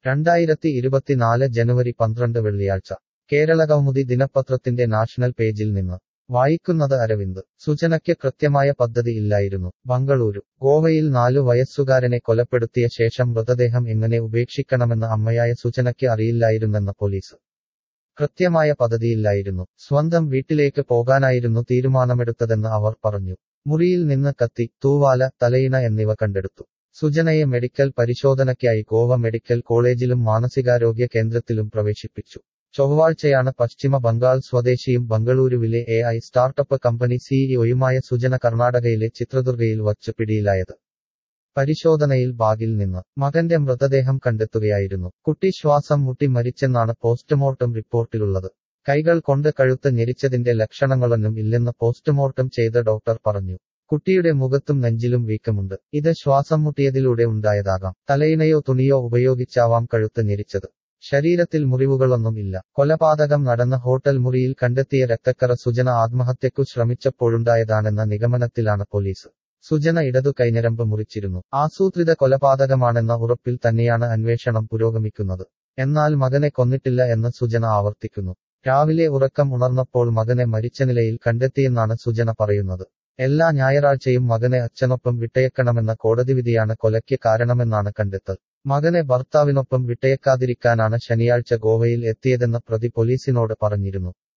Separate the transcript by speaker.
Speaker 1: രണ്ടായിരത്തി ഇരുപത്തിനാല് ജനുവരി പന്ത്രണ്ട് വെള്ളിയാഴ്ച കേരളകൗമുദി ദിനപത്രത്തിന്റെ നാഷണൽ പേജിൽ നിന്ന് വായിക്കുന്നത് അരവിന്ദ് സുജനയ്ക്ക് കൃത്യമായ പദ്ധതി ഇല്ലായിരുന്നു ബംഗളൂരു ഗോവയിൽ നാലു വയസ്സുകാരനെ കൊലപ്പെടുത്തിയ ശേഷം മൃതദേഹം എങ്ങനെ ഉപേക്ഷിക്കണമെന്ന് അമ്മയായ സുജനയ്ക്ക് അറിയില്ലായിരുന്നെന്ന് പോലീസ് കൃത്യമായ പദ്ധതിയില്ലായിരുന്നു സ്വന്തം വീട്ടിലേക്ക് പോകാനായിരുന്നു തീരുമാനമെടുത്തതെന്ന് അവർ പറഞ്ഞു മുറിയിൽ നിന്ന് കത്തി തൂവാല തലയിണ എന്നിവ കണ്ടെടുത്തു സുജനയെ മെഡിക്കൽ പരിശോധനയ്ക്കായി ഗോവ മെഡിക്കൽ കോളേജിലും മാനസികാരോഗ്യ കേന്ദ്രത്തിലും പ്രവേശിപ്പിച്ചു ചൊവ്വാഴ്ചയാണ് പശ്ചിമ ബംഗാൾ സ്വദേശിയും ബംഗളൂരുവിലെ എ ഐ സ്റ്റാർട്ടപ്പ് കമ്പനി സിഇഒയുമായ സുജന കർണാടകയിലെ ചിത്രദുർഗയിൽ വച്ച് പിടിയിലായത് പരിശോധനയിൽ ബാഗിൽ നിന്ന് മകന്റെ മൃതദേഹം കണ്ടെത്തുകയായിരുന്നു കുട്ടി ശ്വാസം മുട്ടി മരിച്ചെന്നാണ് പോസ്റ്റ്മോർട്ടം റിപ്പോർട്ടിലുള്ളത് കൈകൾ കൊണ്ട് കഴുത്ത് ഞെരിച്ചതിന്റെ ലക്ഷണങ്ങളൊന്നും ഇല്ലെന്ന് പോസ്റ്റ്മോർട്ടം ചെയ്ത ഡോക്ടർ പറഞ്ഞു കുട്ടിയുടെ മുഖത്തും നെഞ്ചിലും വീക്കമുണ്ട് ഇത് ശ്വാസം മുട്ടിയതിലൂടെ ഉണ്ടായതാകാം തലയിണയോ തുണിയോ ഉപയോഗിച്ചാവാം കഴുത്ത് ഞെരിച്ചത് ശരീരത്തിൽ മുറിവുകളൊന്നും ഇല്ല കൊലപാതകം നടന്ന ഹോട്ടൽ മുറിയിൽ കണ്ടെത്തിയ രക്തക്കറ സുജന ആത്മഹത്യക്കു ശ്രമിച്ചപ്പോഴുണ്ടായതാണെന്ന നിഗമനത്തിലാണ് പോലീസ് സുജന ഇടതു കൈഞ്ഞരമ്പ് മുറിച്ചിരുന്നു ആസൂത്രിത കൊലപാതകമാണെന്ന ഉറപ്പിൽ തന്നെയാണ് അന്വേഷണം പുരോഗമിക്കുന്നത് എന്നാൽ മകനെ കൊന്നിട്ടില്ല എന്ന് സുജന ആവർത്തിക്കുന്നു രാവിലെ ഉറക്കം ഉണർന്നപ്പോൾ മകനെ മരിച്ച നിലയിൽ കണ്ടെത്തിയെന്നാണ് സുജന പറയുന്നത് എല്ലാ ഞായറാഴ്ചയും മകനെ അച്ഛനൊപ്പം വിട്ടയക്കണമെന്ന കോടതി വിധിയാണ് കൊലയ്ക്ക് കാരണമെന്നാണ് കണ്ടെത്തൽ മകനെ ഭർത്താവിനൊപ്പം വിട്ടയക്കാതിരിക്കാനാണ് ശനിയാഴ്ച ഗോവയിൽ എത്തിയതെന്ന് പ്രതി പോലീസിനോട് പറഞ്ഞിരുന്നു